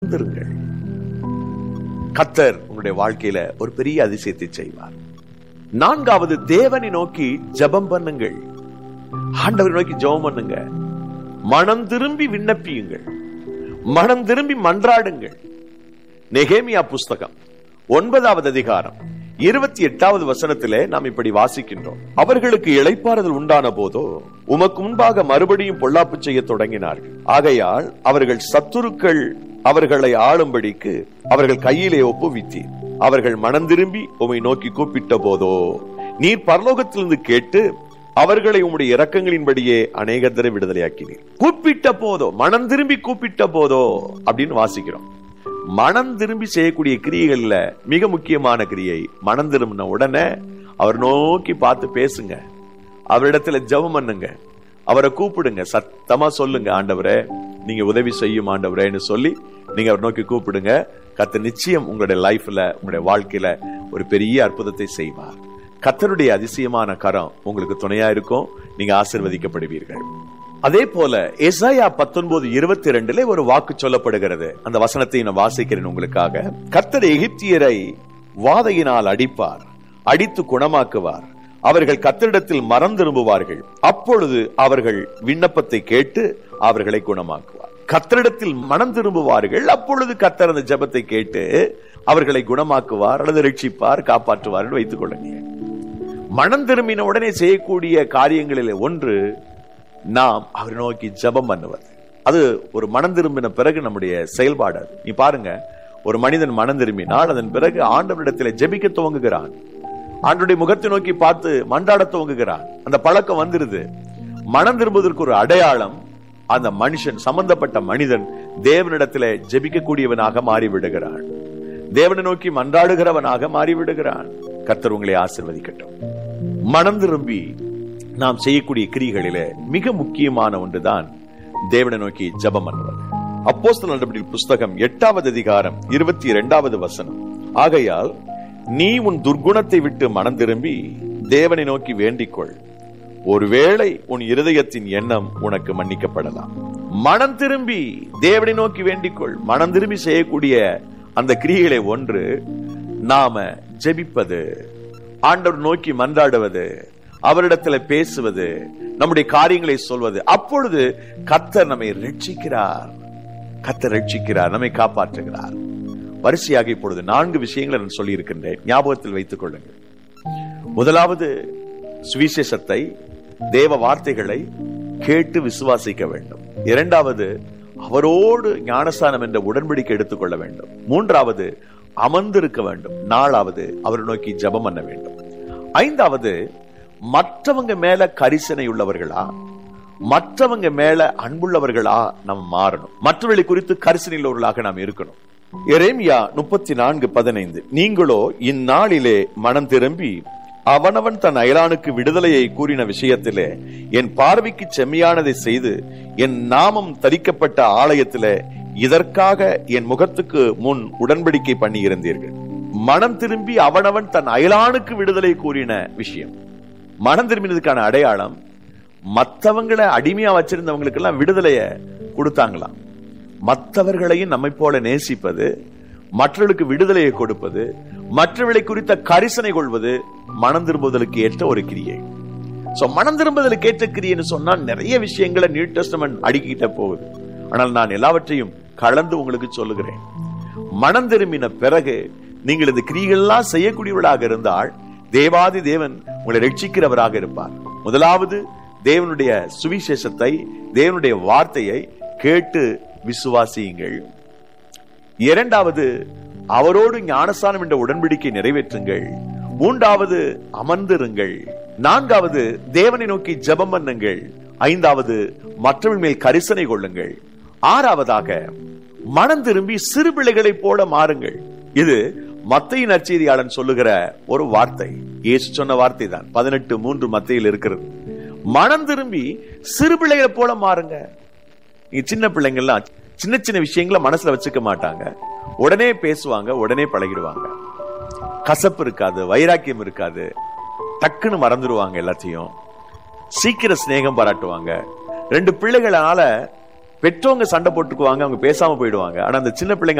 இருங்கள் கத்தர் உங்களுடைய வாழ்க்கையில ஒரு பெரிய அதிசயத்தை செய்வார் நான்காவது தேவனை நோக்கி ஜெபம் பண்ணுங்கள் ஆண்டவரை நோக்கி ஜெபம் பண்ணுங்க மனம் திரும்பி விண்ணப்பியுங்கள் மனம் திரும்பி மன்றாடுங்கள் நெகேமியா புஸ்தகம் ஒன்பதாவது அதிகாரம் இருபத்தி எட்டாவது வசனத்திலே நாம் இப்படி வாசிக்கின்றோம் அவர்களுக்கு இளைப்பாறுதல் உண்டான போதோ உமக்கு முன்பாக மறுபடியும் பொல்லாப்பு செய்ய தொடங்கினார்கள் ஆகையால் அவர்கள் சத்துருக்கள் அவர்களை ஆளும்படிக்கு அவர்கள் கையிலே ஒப்புவித்தீர் அவர்கள் மனம் திரும்பி உமை நோக்கி கூப்பிட்ட போதோ நீர் பரலோகத்திலிருந்து கேட்டு அவர்களை உம்முடைய இரக்கங்களின்படியே அநேகத்தரை விடுதலையாக்கினீர் கூப்பிட்ட போதோ மனம் திரும்பி கூப்பிட்ட போதோ அப்படின்னு வாசிக்கிறோம் மனம் திரும்பி செய்யக்கூடிய கிரியைகள்ல மிக முக்கியமான கிரியை மனம் திரும்பின உடனே அவர் நோக்கி பார்த்து பேசுங்க அவரிடத்துல ஜெபம் பண்ணுங்க அவரை கூப்பிடுங்க சத்தமா சொல்லுங்க ஆண்டவரே நீங்க உதவி செய்யும் ஆண்டவரேன்னு சொல்லி நீங்க அவர் நோக்கி கூப்பிடுங்க கத்த நிச்சயம் உங்களுடைய லைஃப்ல உங்களுடைய வாழ்க்கையில ஒரு பெரிய அற்புதத்தை செய்வார் கத்தருடைய அதிசயமான கரம் உங்களுக்கு துணையா இருக்கும் நீங்க ஆசிர்வதிக்கப்படுவீர்கள் அதே போல எசாயா பத்தொன்பது இருபத்தி ரெண்டுல ஒரு வாக்கு சொல்லப்படுகிறது அந்த வசனத்தை நான் வாசிக்கிறேன் உங்களுக்காக கர்த்தர் எகிப்தியரை வாதையினால் அடிப்பார் அடித்து குணமாக்குவார் அவர்கள் கத்தரிடத்தில் மரம் திரும்புவார்கள் அப்பொழுது அவர்கள் விண்ணப்பத்தை கேட்டு அவர்களை குணமாக்குவார் கத்தரிடத்தில் மனம் திரும்புவார்கள் அப்பொழுது கத்தர் அந்த ஜெபத்தை கேட்டு அவர்களை குணமாக்குவார் அல்லது ரட்சிப்பார் காப்பாற்றுவார் என்று வைத்துக் கொள்ளுங்க மனம் திரும்பின உடனே செய்யக்கூடிய காரியங்களில் ஒன்று நாம் அவரை நோக்கி ஜெபம் பண்ணுவது அது ஒரு மனம் திரும்பின பிறகு நம்முடைய செயல்பாடு அது. நீ பாருங்க ஒரு மனிதன் மனம் திரும்பினால் அதன் பிறகு ஆண்டவரிடத்தில் ஜெபிக்க துவங்குகிறான் ஆண்டுடைய முகத்தை நோக்கி பார்த்து மன்றாட துவங்குகிறான் அந்த பழக்கம் வந்துருது மனம் திரும்புவதற்கு ஒரு அடையாளம் அந்த மனுஷன் சம்பந்தப்பட்ட மனிதன் தேவனிடத்துல ஜெபிக்கக்கூடியவனாக மாறிவிடுகிறான் தேவனை நோக்கி மன்றாடுகிறவனாக மாறிவிடுகிறான் கர்த்தர் உங்களை ஆசிர்வதிக்கட்டும் மனம் திரும்பி நாம் செய்யக்கூடிய கிரிகளிலே மிக முக்கியமான ஒன்றுதான் தேவனை நோக்கி ஜெபம் பண்ணுவது அப்போஸ்தலர் நடவடிக்கைகள் புஸ்தகம் எட்டாவது அதிகாரம் இருபத்தி இரண்டாவது வசனம் ஆகையால் நீ உன் துர்க்குணத்தை விட்டு மனம் திரும்பி தேவனை நோக்கி வேண்டிக்கொள் ஒருவேளை உன் இருதயத்தின் எண்ணம் உனக்கு மன்னிக்கப்படலாம் மனம் திரும்பி தேவனை நோக்கி வேண்டிக்கொள் மனம் திரும்பி செய்யக்கூடிய அந்த கிரியைகளை ஒன்று நாம ஜெபிப்பது ஆண்டவர் நோக்கி மன்றாடுவது அவரிடத்துல பேசுவது நம்முடைய காரியங்களை சொல்வது அப்பொழுது கத்தர் நம்மை ரட்சிக்கிறார் கத்தர் ரட்சிக்கிறார் நம்மை காப்பாற்றுகிறார் வரிசையாக இப்பொழுது நான்கு விஷயங்களை நான் சொல்லி இருக்கின்றேன் ஞாபகத்தில் வைத்துக் கொள்ளுங்கள் முதலாவது சுவிசேஷத்தை தேவ வார்த்தைகளை கேட்டு விசுவாசிக்க வேண்டும் இரண்டாவது அவரோடு ஞானஸ்தானம் என்ற உடன்படிக்கை எடுத்துக்கொள்ள வேண்டும் மூன்றாவது அமர்ந்திருக்க வேண்டும் நாலாவது அவரை நோக்கி ஜெபம் பண்ண வேண்டும் ஐந்தாவது மற்றவங்க மேல கரிசனை உள்ளவர்களா மற்றவங்க மேல அன்புள்ளவர்களா நம்ம மாறணும் மற்றவர்களை குறித்து கரிசனை உள்ளவர்களாக நாம் இருக்கணும் எரேமியா முப்பத்தி நான்கு பதினைந்து நீங்களோ இந்நாளிலே மனம் திரும்பி அவனவன் தன் அயலானுக்கு விடுதலையை கூறின விஷயத்திலே என் பார்வைக்கு செம்மையானதை செய்து என் நாமம் தரிக்கப்பட்ட ஆலயத்திலே இதற்காக என் முகத்துக்கு முன் உடன்படிக்கை பண்ணி இருந்தீர்கள் மனம் திரும்பி அவனவன் தன் அயலானுக்கு விடுதலை கூறின விஷயம் மனம் திரும்பினதுக்கான அடையாளம் மற்றவங்களை அடிமையா வச்சிருந்தவங்களுக்கு எல்லாம் விடுதலைய கொடுத்தாங்களாம் மற்றவர்களையும் நம்மை போல நேசிப்பது மற்றவர்களுக்கு விடுதலையை கொடுப்பது மற்றவர்களை குறித்த கரிசனை கொள்வது மனம் திரும்புதலுக்கு ஏற்ற ஒரு கிரியை சோ மனம் திரும்புதலுக்கு ஏற்ற கிரியைன்னு சொன்னா நிறைய விஷயங்களை நியூ டெஸ்டமெண்ட் அடுக்கிட்ட போகுது ஆனால் நான் எல்லாவற்றையும் கலந்து உங்களுக்கு சொல்லுகிறேன் மனம் திரும்பின பிறகு நீங்கள் இந்த கிரியைகள்லாம் செய்யக்கூடியவர்களாக இருந்தால் தேவாதி தேவன் உங்களை ரட்சிக்கிறவராக இருப்பார் முதலாவது தேவனுடைய சுவிசேஷத்தை தேவனுடைய வார்த்தையை கேட்டு விசுவாசியுங்கள் இரண்டாவது அவரோடு ஞானஸ்தானம் என்ற உடன்படிக்கை நிறைவேற்றுங்கள் மூன்றாவது அமர்ந்திருங்கள் நான்காவது தேவனை நோக்கி ஜெபம் பண்ணுங்கள் ஐந்தாவது மற்றவர்கள் மேல் கரிசனை கொள்ளுங்கள் ஆறாவதாக மனம் திரும்பி சிறு பிள்ளைகளைப் போல மாறுங்கள் இது மத்திய நற்செய்தியாளன் சொல்லுகிற ஒரு வார்த்தை இயேசு சொன்ன வார்த்தை தான் பதினெட்டு மூன்று மத்தியில் இருக்கிறது மனம் திரும்பி சிறு பிள்ளைகளை போல மாறுங்க நீங்க சின்ன பிள்ளைங்கள்லாம் சின்ன சின்ன விஷயங்களை மனசுல வச்சுக்க மாட்டாங்க உடனே பேசுவாங்க உடனே பழகிடுவாங்க கசப்பு இருக்காது வைராக்கியம் இருக்காது டக்குன்னு மறந்துடுவாங்க எல்லாத்தையும் சீக்கிரம் சிநேகம் பாராட்டுவாங்க ரெண்டு பிள்ளைகளால பெற்றவங்க சண்டை போட்டுக்குவாங்க அவங்க பேசாம போயிடுவாங்க ஆனா அந்த சின்ன பிள்ளைங்க